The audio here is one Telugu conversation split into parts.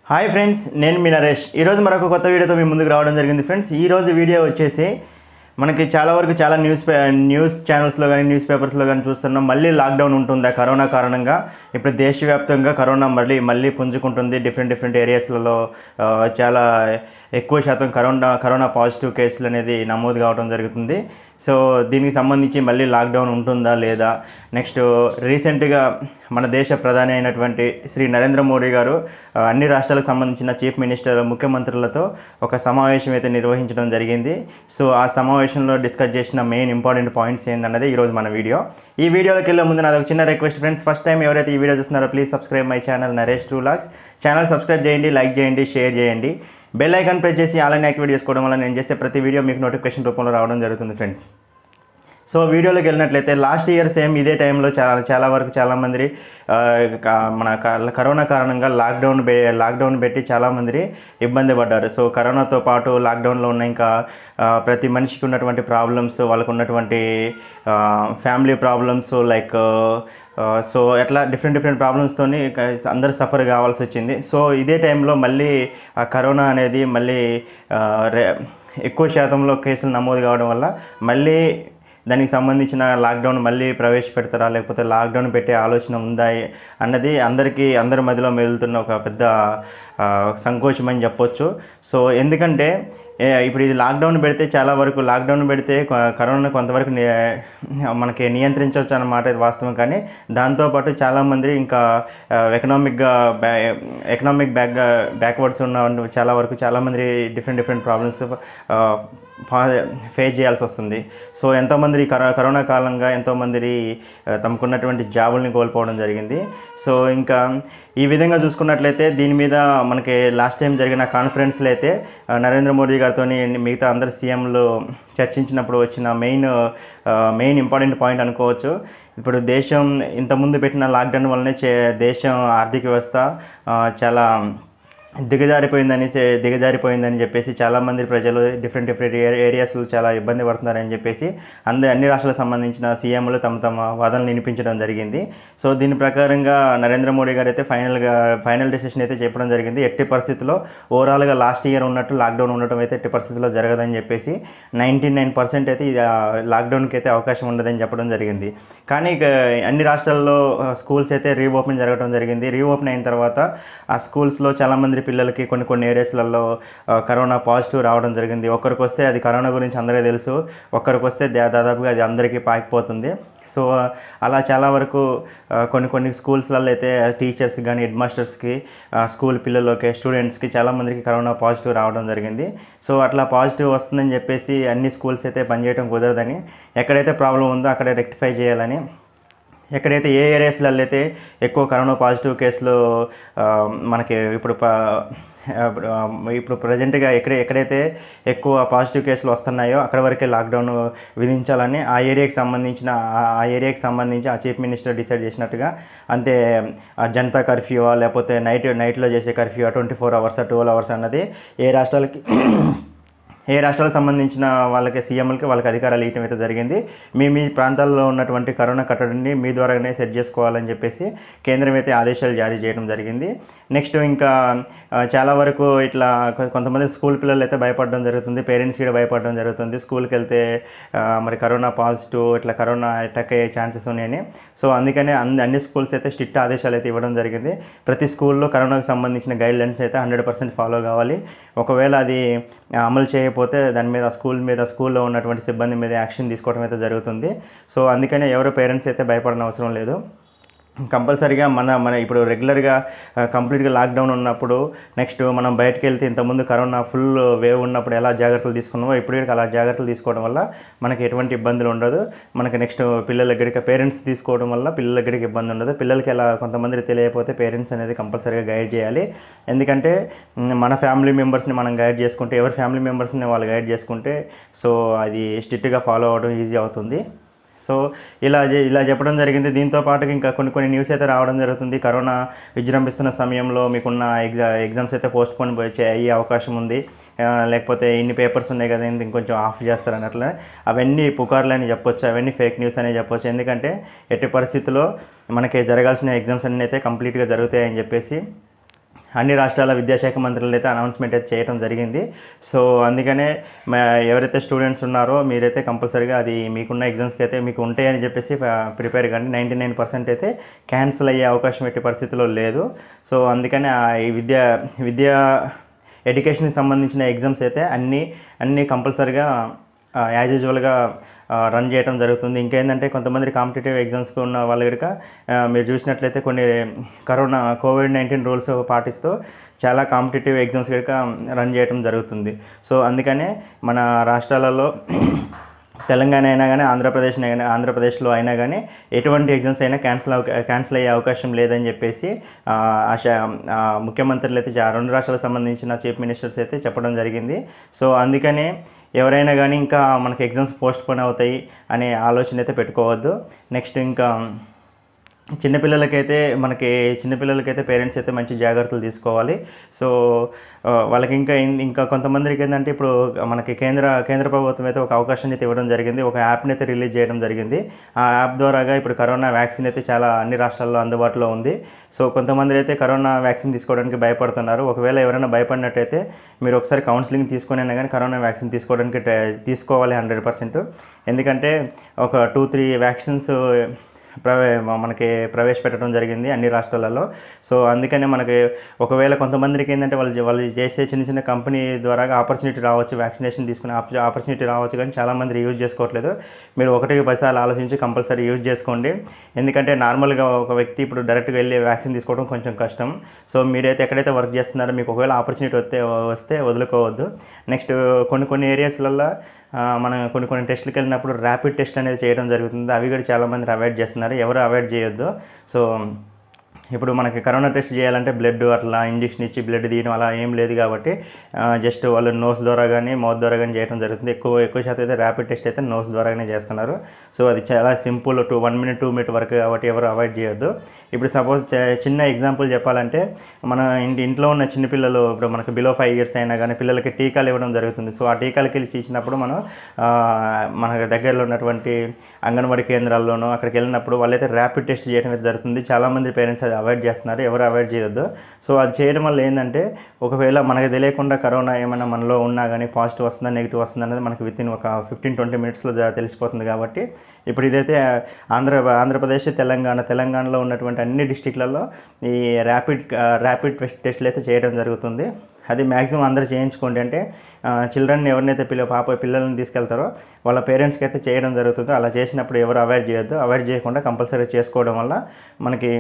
హాయ్ ఫ్రెండ్స్ నేను మీ నరేష్ ఈరోజు మరొక కొత్త వీడియోతో మీ ముందుకు రావడం జరిగింది ఫ్రెండ్స్ ఈరోజు వీడియో వచ్చేసి మనకి చాలా వరకు చాలా న్యూస్ పే న్యూస్ ఛానల్స్లో కానీ న్యూస్ పేపర్స్లో కానీ చూస్తున్నాం మళ్ళీ లాక్డౌన్ ఉంటుందా కరోనా కారణంగా ఇప్పుడు దేశవ్యాప్తంగా కరోనా మళ్ళీ మళ్ళీ పుంజుకుంటుంది డిఫరెంట్ డిఫరెంట్ ఏరియాస్లలో ఆ, చాలా ఎక్కువ శాతం కరోనా కరోనా పాజిటివ్ కేసులు అనేది నమోదు కావడం జరుగుతుంది సో దీనికి సంబంధించి మళ్ళీ లాక్డౌన్ ఉంటుందా లేదా నెక్స్ట్ రీసెంట్గా మన దేశ ప్రధాని అయినటువంటి శ్రీ నరేంద్ర మోడీ గారు ఆ, అన్ని రాష్ట్రాలకు సంబంధించిన చీఫ్ మినిస్టర్ ముఖ్యమంత్రులతో ఒక సమావేశం అయితే నిర్వహించడం జరిగింది సో ఆ సమావేశంలో డిస్కస్ చేసిన మెయిన్ ఇంపార్టెంట్ పాయింట్స్ ఏందన్నది ఈరోజు మన వీడియో ఈ వీడియోలోకి వెళ్ళే ముందు నాది ఒక చిన్న రిక్వెస్ట్ ఫ్రెండ్స్ ఫస్ట్ టైం ఎవరైతే ఈ వీడియో చూస్తున్నారో please subscribe my channel Naresh true logs channel subscribe చేయండి లైక్ చేయండి షేర్ చేయండి బెల్ ఐకాన్ ప్రెస్ చేసి ఆన్లైన్ యాక్టివేట్ చేసుకోవడం వల్ల నేను చేసే ప్రతి వీడియో మీకు నోటిఫికేషన్ రూపంలో రావడం జరుగుతుంది ఫ్రెండ్స్ సో వీడియోలోకి వెళ్ళినట్లయితే లాస్ట్ ఇయర్ సేమ్ ఇదే టైంలో చాలా చాలా వరకు చాలామంది ఆ, క- మన క- కరోనా కారణంగా లాక్డౌన్ బె లాక్డౌన్ పెట్టి చాలామంది ఇబ్బంది పడ్డారు సో కరోనాతో పాటు లాక్డౌన్లో ఉన్న ఇంకా ఆ, ప్రతి మనిషికి ఉన్నటువంటి ప్రాబ్లమ్స్ వాళ్ళకు ఉన్నటువంటి ఫ్యామిలీ ప్రాబ్లమ్స్ లైక్ సో ఎట్లా డిఫరెంట్ డిఫరెంట్ ప్రాబ్లమ్స్తోని అందరు సఫర్ కావాల్సి వచ్చింది సో ఇదే టైంలో మళ్ళీ ఆ కరోనా అనేది మళ్ళీ ఆ, రే- ఎక్కువ శాతంలో కేసులు నమోదు కావడం వల్ల మళ్ళీ దానికి సంబంధించిన లాక్డౌన్ మళ్ళీ ప్రవేశపెడతారా లేకపోతే లాక్డౌన్ పెట్టే ఆలోచన ఉందా అన్నది అందరికీ అందరి మధ్యలో మెదులుతున్న ఒక పెద్ద ఆ, సంకోచం అని చెప్పొచ్చు సో ఎందుకంటే ఏ, ఇప్పుడు ఇది లాక్డౌన్ పెడితే చాలా వరకు లాక్డౌన్ పెడితే కొ- కరోనా కొంతవరకు ని- మనకి నియంత్రించవచ్చు అన్నమాట ఇది వాస్తవం కానీ దాంతోపాటు చాలామంది ఇంకా ఎకనామిక్గా బ్యా ఎకనామిక్ బ్యాక్ బ్యాక్వర్డ్స్ ఉన్న చాలా వరకు చాలామంది డిఫరెంట్ డిఫరెంట్ ప్రాబ్లమ్స్ ఫేస్ చేయాల్సి వస్తుంది సో ఎంతోమంది ఈ కరో కరోనా కాలంగా ఎంతోమంది ఆ, తమకున్నటువంటి జాబుల్ని కోల్పోవడం జరిగింది సో ఇంకా ఈ విధంగా చూసుకున్నట్లయితే దీని మీద మనకి లాస్ట్ టైం జరిగిన కాన్ఫరెన్స్లో అయితే ఆ, నరేంద్ర మోడీ గారితో మిగతా అందరు సీఎంలు చర్చించినప్పుడు వచ్చిన మెయిన్ మెయిన్ ఇంపార్టెంట్ పాయింట్ అనుకోవచ్చు ఇప్పుడు దేశం ఇంతకుముందు పెట్టిన లాక్డౌన్ వల్లనే చే దేశం ఆర్థిక వ్యవస్థ ఆ, చాలా దిగజారిపోయిందని సే- దిగజారిపోయిందని చెప్పేసి చాలామంది ప్రజలు డిఫరెంట్ డిఫరెంట్ ఏరియాస్లో చాలా ఇబ్బంది పడుతున్నారని చెప్పేసి అంద అన్ని రాష్ట్రాలకు సంబంధించిన సీఎంలు తమ తమ వాదనలు వినిపించడం జరిగింది సో దీని ప్రకారంగా నరేంద్ర మోడీ గారు అయితే ఫైనల్గా ఫైనల్ డెసిషన్ అయితే చెప్పడం జరిగింది ఎట్టి పరిస్థితుల్లో ఓవరాల్గా లాస్ట్ ఇయర్ ఉన్నట్టు లాక్డౌన్ ఉండటం అయితే ఎట్టి పరిస్థితుల్లో జరగదని చెప్పేసి నైంటీ నైన్ పర్సెంట్ అయితే ఇది ఆ, లాక్డౌన్కి అయితే అవకాశం ఉండదని చెప్పడం జరిగింది కానీ ఇక అన్ని రాష్ట్రాల్లో ఆ, స్కూల్స్ అయితే రీఓపెన్ జరగడం జరిగింది రీఓపెన్ అయిన తర్వాత ఆ స్కూల్స్లో చాలామంది పిల్లలకి కొన్ని కొన్ని ఏరియాస్లలో ఆ, కరోనా పాజిటివ్ రావడం జరిగింది ఒక్కరికి వస్తే అది కరోనా గురించి అందరికీ తెలుసు ఒక్కరికి వస్తే దా- దాదాపుగా అది అందరికీ పాకిపోతుంది సో అలా చాలా వరకు ఆ, కొన్ని కొన్ని స్కూల్స్లలో అయితే టీచర్స్ కానీ హెడ్ మాస్టర్స్కి స్కూల్ పిల్లలకి స్టూడెంట్స్కి చాలామందికి కరోనా పాజిటివ్ రావడం జరిగింది సో అట్లా పాజిటివ్ వస్తుందని చెప్పేసి అన్ని స్కూల్స్ అయితే పనిచేయడం కుదరదని ఎక్కడైతే ప్రాబ్లం ఉందో అక్కడే రెక్టిఫై చేయాలని ఎక్కడైతే ఏ ఏరియాస్లలో అయితే ఎక్కువ కరోనా పాజిటివ్ కేసులు ఆ, మనకి ఇప్పుడు ప- ఆ, ఇప్పుడు ప్రజెంట్గా ఎక్కడ ఎక్కడైతే ఎక్కువ పాజిటివ్ కేసులు వస్తున్నాయో అక్కడ వరకే లాక్డౌన్ విధించాలని ఆ ఏరియాకి సంబంధించిన ఆ- ఆ ఏరియాకి సంబంధించి ఆ చీఫ్ మినిస్టర్ డిసైడ్ చేసినట్టుగా అంతే ఆ జనతా కర్ఫ్యూ లేకపోతే నైట్ నైట్లో చేసే curfew twenty four hours twelve hours అన్నది ఏ రాష్ట్రాలకి ఏ రాష్ట్రాలకు సంబంధించిన వాళ్ళకి సీఎంలకి వాళ్ళకి అధికారాలు ఇవ్వడం అయితే జరిగింది మీ మీ ప్రాంతాల్లో ఉన్నటువంటి కరోనా కట్టడిని మీ ద్వారానే సెట్ చేసుకోవాలని చెప్పేసి కేంద్రం అయితే ఆదేశాలు జారీ చేయడం జరిగింది నెక్స్ట్ ఇంకా ఆ, చాలా వరకు ఇట్లా కొ- కొంతమంది స్కూల్ పిల్లలు అయితే భయపడడం జరుగుతుంది పేరెంట్స్ కూడా భయపడడం జరుగుతుంది స్కూల్కి వెళ్తే ఆ, మరి కరోనా పాజిటివ్ ఇట్లా కరోనా అటాక్ అయ్యే ఛాన్సెస్ ఉన్నాయని సో అందుకనే అన్ని అన్ని స్కూల్స్ అయితే స్ట్రిక్ట్ ఆదేశాలు అయితే ఇవ్వడం జరిగింది ప్రతి స్కూల్లో కరోనాకు సంబంధించిన గైడ్ లైన్స్ అయితే హండ్రెడ్ పర్సెంట్ ఫాలో కావాలి ఒకవేళ అది ఆ, అమలు చేయకపోతే దాని మీద స్కూల్ మీద స్కూల్లో ఉన్నటువంటి సిబ్బంది మీద యాక్షన్ తీసుకోవడం అయితే జరుగుతుంది సో అందుకనే ఎవరు పేరెంట్స్ అయితే భయపడని అవసరం లేదు కంపల్సరీగా మన మన ఇప్పుడు రెగ్యులర్గా కంప్లీట్గా లాక్డౌన్ ఉన్నప్పుడు నెక్స్ట్ మనం బయటకు వెళ్తే ఇంతకుముందు కరోనా ఫుల్ వేవ్ ఉన్నప్పుడు ఎలా జాగ్రత్తలు తీసుకున్నామో ఇప్పుడు కూడా అలా జాగ్రత్తలు తీసుకోవడం వల్ల మనకి ఎటువంటి ఇబ్బందులు ఉండదు మనకి నెక్స్ట్ పిల్లల దగ్గరికి పేరెంట్స్ తీసుకోవడం వల్ల పిల్లల దగ్గరికి ఇబ్బంది ఉండదు పిల్లలకి ఎలా కొంతమంది తెలియకపోతే పేరెంట్స్ అనేది కంపల్సరీగా గైడ్ చేయాలి ఎందుకంటే మ్, మన ఫ్యామిలీ మెంబర్స్ని మనం గైడ్ చేసుకుంటే ఎవరి ఫ్యామిలీ మెంబర్స్ని వాళ్ళు గైడ్ చేసుకుంటే సో అది స్ట్రిక్ట్గా ఫాలో అవ్వడం ఈజీ అవుతుంది సో ఇలా చే- ఇలా చెప్పడం జరిగింది దీంతో పాటు ఇంకా కొన్ని కొన్ని న్యూస్ అయితే రావడం జరుగుతుంది కరోనా విజృంభిస్తున్న సమయంలో మీకున్న ఎగ్జా ఎగ్జామ్స్ అయితే పోస్ట్ పోన్ అయ్యే అవకాశం ఉంది ఆ, లేకపోతే ఇన్ని పేపర్స్ ఉన్నాయి కదా ఇంత ఇంకొంచెం ఆఫ్ చేస్తారు అన్నట్లు అవన్నీ పుకార్లు అని చెప్పొచ్చు అవన్నీ ఫేక్ న్యూస్ అనే చెప్పొచ్చు ఎందుకంటే ఎట్టి పరిస్థితుల్లో మనకి జరగాల్సిన ఎగ్జామ్స్ అన్నీ అయితే కంప్లీట్గా జరుగుతాయని చెప్పేసి అన్ని రాష్ట్రాల విద్యాశాఖ మంత్రులు అయితే అనౌన్స్మెంట్ అయితే చేయడం జరిగింది సో అందుకనే మ- ఎవరైతే స్టూడెంట్స్ ఉన్నారో మీరైతే కంపల్సరీగా అది మీకున్న ఎగ్జామ్స్కి అయితే మీకు ఉంటాయని చెప్పేసి ప్రిపేర్ కానీ నైంటీ నైన్ పర్సెంట్ అయితే క్యాన్సిల్ అయ్యే అవకాశం ఎట్టి పరిస్థితిలో లేదు సో అందుకని ఆ ఈ విద్యా విద్యా ఎడ్యుకేషన్కి సంబంధించిన ఎగ్జామ్స్ అయితే అన్నీ అన్నీ కంపల్సరీగా యాజ్ యూజువల్గా రన్ చేయడం జరుగుతుంది ఇంకేంటంటే కొంతమంది కాంపిటేటివ్ ఎగ్జామ్స్కి ఉన్న వాళ్ళ కనుక మీరు చూసినట్లయితే కొన్ని కరోనా కోవిడ్ నైన్టీన్ రూల్స్ పాటిస్తూ చాలా కాంపిటేటివ్ ఎగ్జామ్స్ కనుక రన్ చేయడం జరుగుతుంది సో అందుకనే మన రాష్ట్రాలలో తెలంగాణ అయినా కానీ ఆంధ్రప్రదేశ్ అయినా ఆంధ్రప్రదేశ్లో అయినా కానీ ఎటువంటి ఎగ్జామ్స్ అయినా క్యాన్సిల్ అవ క్యాన్సిల్ అయ్యే అవకాశం లేదని చెప్పేసి ఆ, ఆశ ఆ, ముఖ్యమంత్రులు అయితే చా- రెండు రాష్ట్రాలకు సంబంధించిన చీఫ్ మినిస్టర్స్ అయితే చెప్పడం జరిగింది సో అందుకనే ఎవరైనా కానీ ఇంకా మనకి ఎగ్జామ్స్ పోస్ట్ పోన్ అవుతాయి అనే ఆలోచన అయితే పెట్టుకోవద్దు నెక్స్ట్ ఇంకా చిన్నపిల్లలకైతే మనకి చిన్నపిల్లలకైతే పేరెంట్స్ అయితే మంచి జాగ్రత్తలు తీసుకోవాలి సో ఆ, వాళ్ళకి ఇంకా ఇన్- ఇంకా కొంతమందికి ఏంటంటే ఇప్పుడు మనకి కేంద్ర కేంద్ర ప్రభుత్వం అయితే ఒక అవకాశాన్ని అయితే ఇవ్వడం జరిగింది ఒక యాప్ని అయితే రిలీజ్ చేయడం జరిగింది ఆ యాప్ ద్వారాగా ఇప్పుడు కరోనా వ్యాక్సిన్ అయితే చాలా అన్ని రాష్ట్రాల్లో అందుబాటులో ఉంది సో కొంతమంది అయితే కరోనా వ్యాక్సిన్ తీసుకోవడానికి భయపడుతున్నారు ఒకవేళ ఎవరైనా భయపడినట్టయితే మీరు ఒకసారి కౌన్సిలింగ్ తీసుకొని అయినా కానీ కరోనా వ్యాక్సిన్ తీసుకోవడానికి ట్రై- తీసుకోవాలి హండ్రెడ్ పర్సెంట్ ఎందుకంటే ఒక టూ త్రీ వ్యాక్సిన్స్ ప్రవే మనకి ప్రవేశపెట్టడం జరిగింది అన్ని రాష్ట్రాలలో సో అందుకనే మనకి ఒకవేళ కొంతమందికి ఏంటంటే వాళ్ళు వాళ్ళు చేసే చిన్న చిన్న కంపెనీ ద్వారా ఆపర్చునిటీ రావచ్చు వ్యాక్సినేషన్ తీసుకునే ఆపర్చునిటీ రావచ్చు కానీ చాలామంది యూజ్ చేసుకోవట్లేదు మీరు ఒకటికి పదిసార్లు ఆలోచించి కంపల్సరీ యూజ్ చేసుకోండి ఎందుకంటే నార్మల్గా ఒక వ్యక్తి ఇప్పుడు డైరెక్ట్గా వెళ్ళి వ్యాక్సిన్ తీసుకోవడం కొంచెం కష్టం సో మీరైతే ఎక్కడైతే వర్క్ చేస్తున్నారో మీకు ఒకవేళ ఆపర్చునిటీ వస్తే వస్తే వదులుకోవద్దు నెక్స్ట్ కొన్ని కొన్ని ఏరియాస్లలో ఆ, మనం కొన్ని కొన్ని టెస్ట్లకు వెళ్ళినప్పుడు ర్యాపిడ్ టెస్ట్ అనేది చేయడం జరుగుతుంది అవి కూడా చాలామంది అవాయిడ్ చేస్తున్నారు ఎవరు అవాయిడ్ చేయొద్దు సో ఇప్పుడు మనకి కరోనా టెస్ట్ చేయాలంటే బ్లడ్ అట్లా ఇంజక్షన్ ఇచ్చి బ్లడ్ తీయడం అలా ఏం లేదు కాబట్టి జస్ట్ వాళ్ళు నోస్ ద్వారా కానీ మౌత్ ద్వారా కానీ చేయడం జరుగుతుంది ఎక్కువ ఎక్కువ శాతం అయితే ర్యాపిడ్ టెస్ట్ అయితే నోస్ ద్వారానే చేస్తున్నారు సో అది చాలా simple two one minute two minute వరకు కాబట్టి ఎవరు అవాయిడ్ చేయొద్దు ఇప్పుడు సపోజ్ చిన్న ఎగ్జాంపుల్ చెప్పాలంటే మన ఇంటి ఇంట్లో ఉన్న చిన్నపిల్లలు ఇప్పుడు మనకి బిలో ఫైవ్ ఇయర్స్ అయినా కానీ పిల్లలకి టీకాలు ఇవ్వడం జరుగుతుంది సో ఆ టీకాలకి వెళ్ళి ఇచ్చినప్పుడు మనం ఆ, మన దగ్గరలో ఉన్నటువంటి అంగన్వాడీ కేంద్రాల్లోనూ అక్కడికి వెళ్ళినప్పుడు వాళ్ళైతే ర్యాపిడ్ టెస్ట్ చేయడం అయితే జరుగుతుంది చాలామంది పేరెంట్స్ అది అవాయిడ్ చేస్తున్నారు ఎవరు అవాయిడ్ చేయొద్దు సో అది చేయడం వల్ల ఏంటంటే ఒకవేళ మనకు తెలియకుండా కరోనా ఏమైనా మనలో ఉన్నా కానీ పాజిటివ్ వస్తుందా నెగిటివ్ వస్తుందా అనేది మనకి విత్ ఇన్ ఒక ఫిఫ్టీన్ ట్వంటీ మినిట్స్లో తెలిసిపోతుంది కాబట్టి ఇప్పుడు ఇదైతే ఆంధ్ర ఆంధ్రప్రదేశ్ తెలంగాణ తెలంగాణలో ఉన్నటువంటి అన్ని డిస్టిక్లలో ఈ ర్యాపిడ్ ర్యాపిడ్ టెస్ట్ టెస్ట్లు అయితే చేయడం జరుగుతుంది అది మ్యాక్సిమం అందరూ చేయించుకోండి అంటే చిల్డ్రన్ ఎవరినైతే పిల్ల పాప పిల్లల్ని తీసుకెళ్తారో వాళ్ళ పేరెంట్స్కి అయితే చేయడం జరుగుతుందో అలా చేసినప్పుడు ఎవరు అవాయిడ్ చేయొద్దు అవాయిడ్ చేయకుండా కంపల్సరీ చేసుకోవడం వల్ల మనకి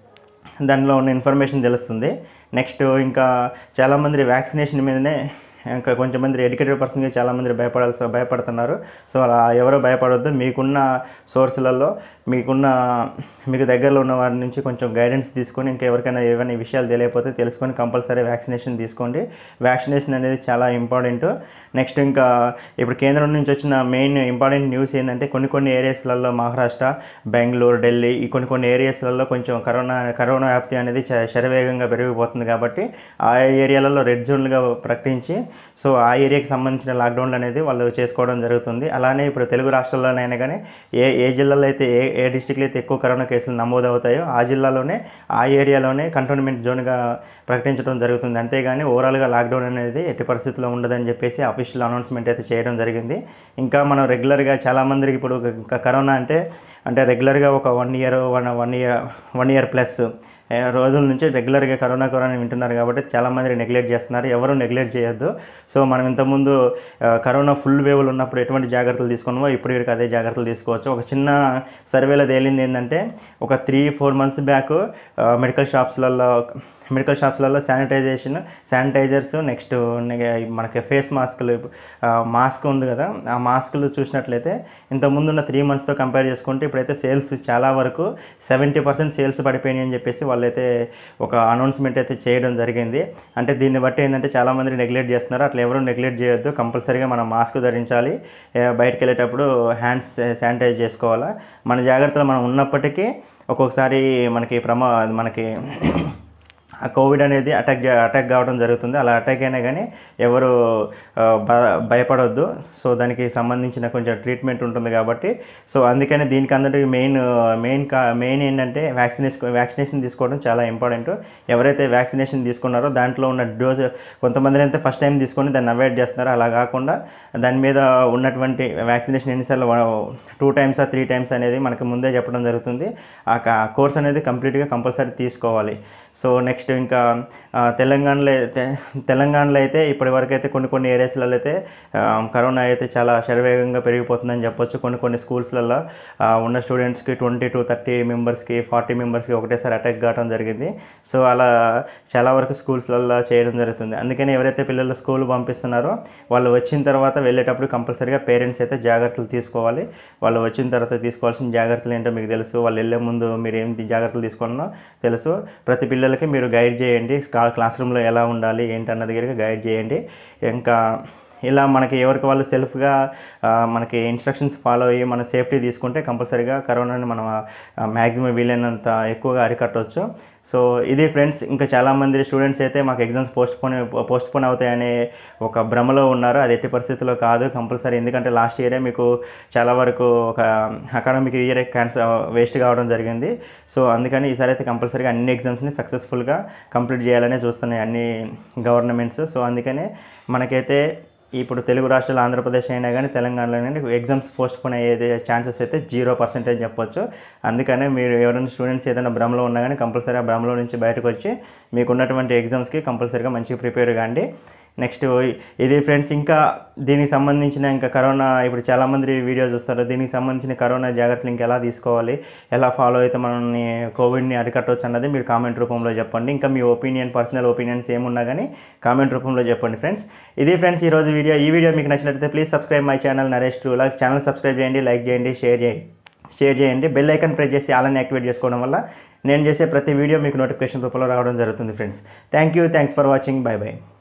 దానిలో ఉన్న ఇన్ఫర్మేషన్ తెలుస్తుంది నెక్స్ట్ ఇంకా చాలామంది వ్యాక్సినేషన్ మీదనే ఇంకా కొంచెం మంది ఎడ్యుకేటెడ్ పర్సన్గా చాలామంది భయపడాల్సి భయపడుతున్నారు సో అలా ఎవరు భయపడొద్దు మీకున్న సోర్సులలో మీకున్న మీకు దగ్గరలో ఉన్న వారి నుంచి కొంచెం గైడెన్స్ తీసుకొని ఇంకా ఎవరికైనా ఏమైనా ఈ విషయాలు తెలియకపోతే తెలుసుకొని కంపల్సరీ వ్యాక్సినేషన్ తీసుకోండి వ్యాక్సినేషన్ అనేది చాలా ఇంపార్టెంట్ నెక్స్ట్ ఇంకా ఇప్పుడు కేంద్రం నుంచి వచ్చిన మెయిన్ ఇంపార్టెంట్ న్యూస్ ఏంటంటే కొన్ని కొన్ని ఏరియాస్లలో మహారాష్ట్ర బెంగళూరు ఢిల్లీ ఈ కొన్ని కొన్ని ఏరియాస్లలో కొంచెం కరోనా కరోనా వ్యాప్తి అనేది చ- శరవేగంగా పెరిగిపోతుంది కాబట్టి ఆ ఏరియాలలో రెడ్ జోన్లుగా ప్రకటించి సో ఆ ఏరియాకి సంబంధించిన లాక్డౌన్లు అనేది వాళ్ళు చేసుకోవడం జరుగుతుంది అలానే ఇప్పుడు తెలుగు రాష్ట్రాల్లోనైనా కానీ ఏ ఏ జిల్లాలో అయితే ఏ ఏ డిస్టిక్లో అయితే ఎక్కువ కరోనా కేసులు నమోదవుతాయో ఆ జిల్లాలోనే ఆ ఏరియాలోనే కంటోన్మెంట్ జోన్గా ప్రకటించడం జరుగుతుంది అంతేగాని ఓవరాల్గా లాక్డౌన్ అనేది ఎట్టి పరిస్థితుల్లో ఉండదని చెప్పేసి అఫీషియల్ అనౌన్స్మెంట్ అయితే చేయడం జరిగింది ఇంకా మనం రెగ్యులర్గా చాలామందికి ఇప్పుడు ఇంకా కరోనా అంటే అంటే రెగ్యులర్గా ఒక one year one one year one year plus ఏ, రోజుల నుంచి రెగ్యులర్గా కరోనా కరోనా వింటున్నారు కాబట్టి చాలామంది నెగ్లెక్ట్ చేస్తున్నారు ఎవరు నెగ్లెక్ట్ చేయొద్దు సో మనం ఇంతకుముందు ఆ, కరోనా ఫుల్ వేవ్లు ఉన్నప్పుడు ఎటువంటి జాగ్రత్తలు తీసుకున్నామో ఇప్పుడు ఇక్కడికి అదే జాగ్రత్తలు తీసుకోవచ్చు ఒక చిన్న సర్వేలో తేలింది ఏంటంటే ఒక three four months back medical షాప్స్లలో మెడికల్ షాప్స్లలో శానిటైజేషన్ శానిటైజర్స్ నెక్స్ట్ మనకి ఫేస్ మాస్కులు మాస్క్ ఉంది కదా ఆ మాస్కులు చూసినట్లయితే ఇంత ముందున్న త్రీ మంత్స్తో కంపేర్ చేసుకుంటే ఇప్పుడైతే సేల్స్ చాలా వరకు సెవెంటీ పర్సెంట్ సేల్స్ పడిపోయినాయి అని చెప్పేసి వాళ్ళైతే ఒక అనౌన్స్మెంట్ అయితే చేయడం జరిగింది అంటే దీన్ని బట్టి ఏంటంటే చాలామంది నెగ్లెక్ట్ చేస్తున్నారు అట్లా ఎవరు నెగ్లెక్ట్ చేయొద్దు కంపల్సరీగా మనం మాస్క్ ధరించాలి ఏ, బయటకు వెళ్ళేటప్పుడు హ్యాండ్స్ శానిటైజ్ చేసుకోవాలా మన జాగ్రత్తలు మనం ఉన్నప్పటికీ ఒక్కొక్కసారి మనకి ప్రమా మనకి ఆ కోవిడ్ అనేది అటాక్ జా- అటాక్ కావడం జరుగుతుంది అలా అటాక్ అయినా కానీ ఎవరు ఆ, భ భయపడవద్దు సో దానికి సంబంధించిన కొంచెం ట్రీట్మెంట్ ఉంటుంది కాబట్టి సో అందుకని దీనికి అందరికి మెయిన్ మెయిన్ కా మెయిన్ ఏంటంటే వ్యాక్సినేషన్ వ్యాక్సినేషన్ తీసుకోవడం చాలా ఇంపార్టెంట్ ఎవరైతే వ్యాక్సినేషన్ తీసుకున్నారో దాంట్లో ఉన్న డోస్ కొంతమంది అయితే ఫస్ట్ టైం తీసుకొని దాన్ని అవాయిడ్ చేస్తున్నారో అలా కాకుండా దాని మీద ఉన్నటువంటి వ్యాక్సినేషన్ ఎన్నిసార్లు టూ టైమ్స్ త్రీ టైమ్స్ అనేది మనకి ముందే చెప్పడం జరుగుతుంది ఆ కోర్స్ అనేది కంప్లీట్గా కంపల్సరీ తీసుకోవాలి సో నెక్స్ట్ ఇంకా ఆ, తెలంగాణలో అయితే తెలంగాణలో అయితే ఇప్పటి వరకు అయితే కొన్ని కొన్ని ఏరియాస్లలో అయితే ఆ, కరోనా అయితే చాలా శరవేగంగా పెరిగిపోతుందని చెప్పొచ్చు కొన్ని కొన్ని స్కూల్స్లలో ఉన్న స్టూడెంట్స్కి ట్వంటీ టు థర్టీ మెంబర్స్కి ఫార్టీ మెంబర్స్కి ఒకటేసారి అటాక్ కావడం జరిగింది సో అలా చాలా వరకు స్కూల్స్లలో చేయడం జరుగుతుంది అందుకని ఎవరైతే పిల్లలు స్కూల్ పంపిస్తున్నారో వాళ్ళు వచ్చిన తర్వాత వెళ్ళేటప్పుడు కంపల్సరీగా పేరెంట్స్ అయితే జాగ్రత్తలు తీసుకోవాలి వాళ్ళు వచ్చిన తర్వాత తీసుకోవాల్సిన జాగ్రత్తలు ఏంటో మీకు తెలుసు వాళ్ళు వెళ్ళే ముందు మీరు ఏం జాగ్రత్తలు తీసుకున్నానో తెలుసు ప్రతి పిల్లలకి మీరు గైడ్ చేయండి క్లా- క్లాస్ రూమ్లో ఎలా ఉండాలి ఏంటన్నది దగ్గర గైడ్ చేయండి ఇంకా ఇలా మనకి ఎవరికి వాళ్ళు సెల్ఫ్గా ఆ, మనకి ఇన్స్ట్రక్షన్స్ ఫాలో అయ్యి మన సేఫ్టీ తీసుకుంటే కంపల్సరీగా కరోనాని మనం మ్యాక్సిమం వీలైనంత ఎక్కువగా అరికట్టవచ్చు సో ఇది ఫ్రెండ్స్ ఇంకా చాలామంది స్టూడెంట్స్ అయితే మాకు exams postpone postpone అవుతాయనే ఒక భ్రమలో ఉన్నారు అది ఎట్టి పరిస్థితుల్లో కాదు కంపల్సరీ ఎందుకంటే లాస్ట్ ఇయరే మీకు చాలా వరకు ఒక అకాడమిక్ ఇయర్ క్యాన్సర్ వేస్ట్ కావడం జరిగింది సో అందుకని ఈసారి అయితే కంపల్సరీగా అన్ని ఎగ్జామ్స్ని సక్సెస్ఫుల్గా కంప్లీట్ చేయాలనే చూస్తున్నాయి అన్ని గవర్నమెంట్స్ సో అందుకనే మనకైతే ఇప్పుడు తెలుగు రాష్ట్రాలు ఆంధ్రప్రదేశ్ అయినా కానీ తెలంగాణలో ఎగ్జామ్స్ పోస్ట్ పోన్ అయ్యే ఛాన్సెస్ అయితే జీరో పర్సెంటేజ్ చెప్పొచ్చు అందుకనే మీరు ఎవరైనా స్టూడెంట్స్ ఏదైనా భ్రమలో ఉన్నా కానీ కంపల్సరీ ఆ భ్రమలో నుంచి బయటకు వచ్చి మీకు ఉన్నటువంటి ఎగ్జామ్స్కి కంపల్సరీగా మంచిగా ప్రిపేర్ కాండి నెక్స్ట్ ఇది ఫ్రెండ్స్ ఇంకా దీనికి సంబంధించిన ఇంకా కరోనా ఇప్పుడు చాలామంది వీడియో చూస్తారు దీనికి సంబంధించిన కరోనా జాగ్రత్తలు ఇంకా ఎలా తీసుకోవాలి ఎలా ఫాలో అయితే మనల్ని కోవిడ్ని అరికట్టవచ్చు అన్నది మీరు కామెంట్ రూపంలో చెప్పండి ఇంకా మీ ఒపీనియన్ పర్సనల్ ఒపీనియన్స్ ఏమున్నా కానీ కామెంట్ రూపంలో చెప్పండి ఫ్రెండ్స్ ఇది ఫ్రెండ్స్ ఈరోజు వీడియో ఈ వీడియో మీకు నచ్చినట్లయితే please subscribe my channel Naresh true logs channel subscribe చేయండి లైక్ చేయండి షేర్ చేయండి షేర్ చేయండి బెల్ ఐకాన్ ప్రెస్ చేసి అలానే యాక్టివేట్ చేసుకోవడం వల్ల నేను చేసే ప్రతి వీడియో మీకు నోటిఫికేషన్ రూపంలో రావడం జరుగుతుంది friends thank you thanks for watching bye by